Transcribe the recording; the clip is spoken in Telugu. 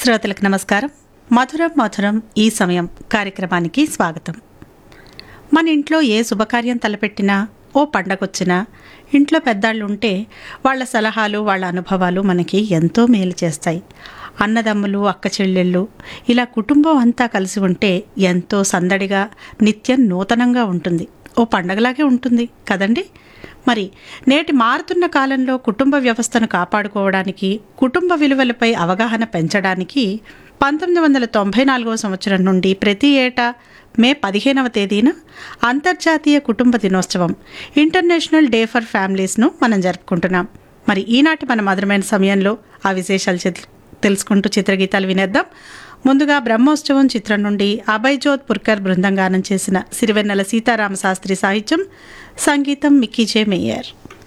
శ్రోతలకు నమస్కారం మధురం మధురం ఈ సమయం కార్యక్రమానికి స్వాగతం మన ఇంట్లో ఏ శుభకార్యం తలపెట్టినా ఓ పండగొచ్చినా ఇంట్లో పెద్దాళ్ళు ఉంటే వాళ్ళ సలహాలు వాళ్ళ అనుభవాలు మనకి ఎంతో మేలు చేస్తాయి అన్నదమ్ములు అక్క చెల్లెళ్ళు ఇలా కుటుంబం అంతా కలిసి ఉంటే ఎంతో సందడిగా నిత్యం నూతనంగా ఉంటుంది ఓ పండగలాగే ఉంటుంది కదండి మరి నేటి మారుతున్న కాలంలో కుటుంబ వ్యవస్థను కాపాడుకోవడానికి కుటుంబ విలువలపై అవగాహన పెంచడానికి పంతొమ్మిది వందల తొంభై నాలుగవ సంవత్సరం నుండి ప్రతి ఏటా మే పదిహేనవ తేదీన అంతర్జాతీయ కుటుంబ దినోత్సవం ఇంటర్నేషనల్ డే ఫర్ ఫ్యామిలీస్ను మనం జరుపుకుంటున్నాం మరి ఈనాటి మన మధురమైన సమయంలో ఆ విశేషాలు చిత్ర- తెలుసుకుంటూ చిత్రగీతాలు వినేద్దాం ముందుగా బ్రహ్మోత్సవం చిత్రం నుండి అభయ్జోత్ పుర్కర్ బృందం గానం చేసిన సిరివెన్నెల సీతారామ శాస్త్రి సాహిత్యం సంగీతం మిక్కీజే మేయర్